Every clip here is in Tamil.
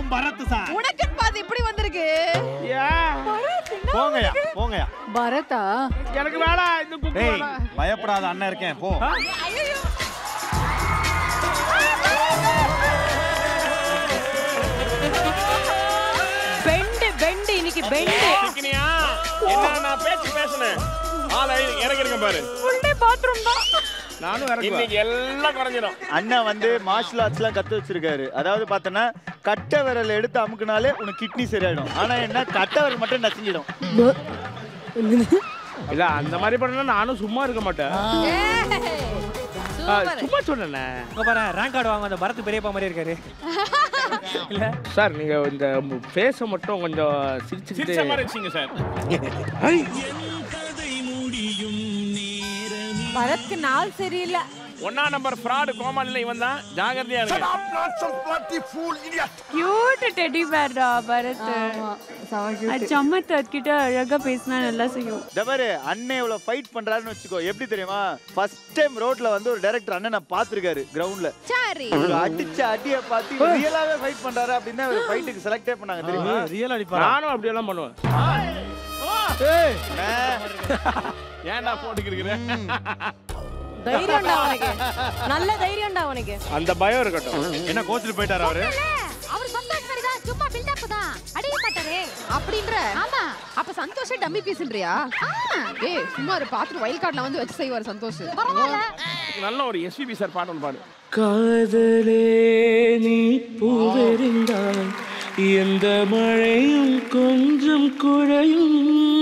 ஃப்ரம் பரத் சார் உனக்குன்னு பார்த்து இப்படி வந்திருக்கு போங்கயா போங்கயா பரதா எனக்கு வேணாம் இந்த குக்கு டேய் வேணாம் பயப்படாத அண்ணன் இருக்கேன் போ பெண்டு பெண்டு இன்னைக்கு பெண்டு சிக்கினியா என்ன நான் பேச்சு பேசுனேன் ஆளை இறக்கிருங்க பாரு ஃபுல்லே பாத்ரூம் தான் நானும் இறக்குவேன் இன்னைக்கு எல்லாம் குறைஞ்சிடும் அண்ணா வந்து மார்ஷல் ஆர்ட்ஸ்லாம் கத்து வச்சிருக்காரு அதாவது பார்த்தோன்னா கட்டை விரல் எடுத்து அமுக்குனாலே உனக்கு கிட்னி சரியாயிடும் ஆனா என்ன கட்டை விரல் மட்டும் நசுங்கிடும் இல்ல அந்த மாதிரி பண்ணா நானும் சும்மா இருக்க மாட்டேன் ஆ, சும்மா சொன்னேனே இங்க பாரு ரேங்க் கார்டு வாங்க அந்த பரத் பெரியப்பா மாதிரி இருக்காரு இல்ல சார் நீங்க இந்த ஃபேஸை மட்டும் கொஞ்சம் சிரிச்சுக்கிட்டு சிரிச்ச மாதிரி வச்சுங்க சார் பரத்க்கு நாள் சரியில்லை ஒன்னா நம்பர் ஃப்ராடு கோமாளில இவன் தான் ஜாகிரதையா இருக்கு கியூட் டெடி பேர்டா பரத் அது சம்மத் கிட்ட அழகா பேசினா நல்லா செய்யும் இந்த பாரு அண்ணன் இவ்வளவு ஃபைட் பண்றாருன்னு வச்சுக்கோ எப்படி தெரியுமா ஃபர்ஸ்ட் டைம் ரோட்ல வந்து ஒரு டைரக்டர் அண்ணன் நான் பாத்துருக்காரு கிரவுண்ட்ல சரி அடிச்ச அடிய பார்த்து ரியலாவே ஃபைட் பண்றாரு அப்படின்னு ஒரு ஃபைட்டுக்கு செலக்டே பண்ணாங்க தெரியுமா ரியல் அடிப்பாரா நானும் அப்படியெல்லாம் பண்ணுவேன் ஏன்டா போட்டுக்கிறேன் தைரியம்டா அவனுக்கு நல்ல தைரியம்டா அவனுக்கு அந்த பயம் இருக்கட்டும் என்ன கோச்சிட்டு போயிட்டாரு அவரு அவர் சந்தோஷ் மாதிரி தான் சும்மா பில்டப் தான் அடிக்க மாட்டாரே அப்படின்ற ஆமா அப்ப சந்தோஷ டம்மி பீஸ்ன்றியா ஏய் சும்மா ஒரு பாத்துட்டு வயல் கார்டுல வந்து வச்சு செய்வார் சந்தோஷ் பரவாயில்ல நல்ல ஒரு எஸ்பிபி சார் பாட்டு ஒன்று பாடு காதலே நீ பூவெறிந்தால் எந்த மழையும் கொஞ்சம் குழையும்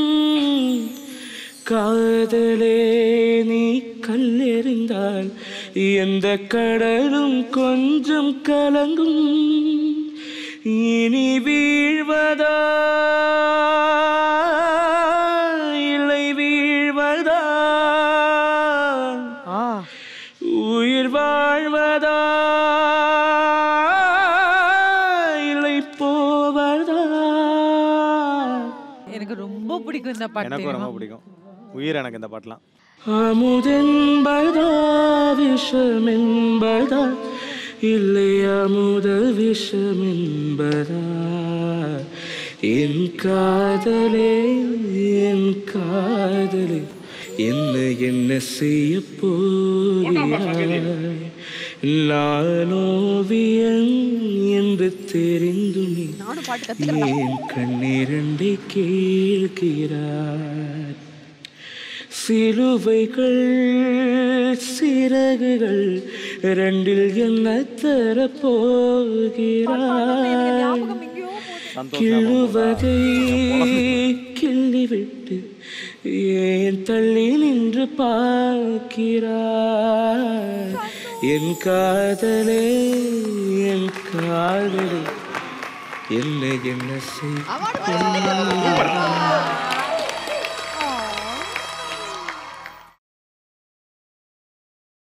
காதலே நீ கல்லெறிந்தால் எந்த கடலும் கொஞ்சம் கலங்கும் இனி வீழ்வதா இல்லை வீழ்வதா உயிர் வாழ்வதா இல்லை போவதா எனக்கு ரொம்ப பிடிக்கும் இந்த எனக்கும் ரொம்ப பிடிக்கும் உயிர் எனக்கு இந்த பாட்டுலாம் அமுதென்பதா விஷமென்பதா இல்லை அமுத விஷமென்பதா என் காதலே என் காதலே என்ன என்ன செய்ய போகிறாய் நான் ஓவியன் என்று தெரிந்துமே நானும் பாட்டு கத்துக்கிறேன் என் கண்ணிரண்டை கேட்கிறார் சிலுவைகள் சிறகுகள் ரெண்டில் என்ன தர போகிறாய் கிழுவதை கிள்ளிவிட்டு ஏன் தள்ளி நின்று பார்க்கிறாய் என் காதலே என் காதலே என்ன என்ன அவார்டு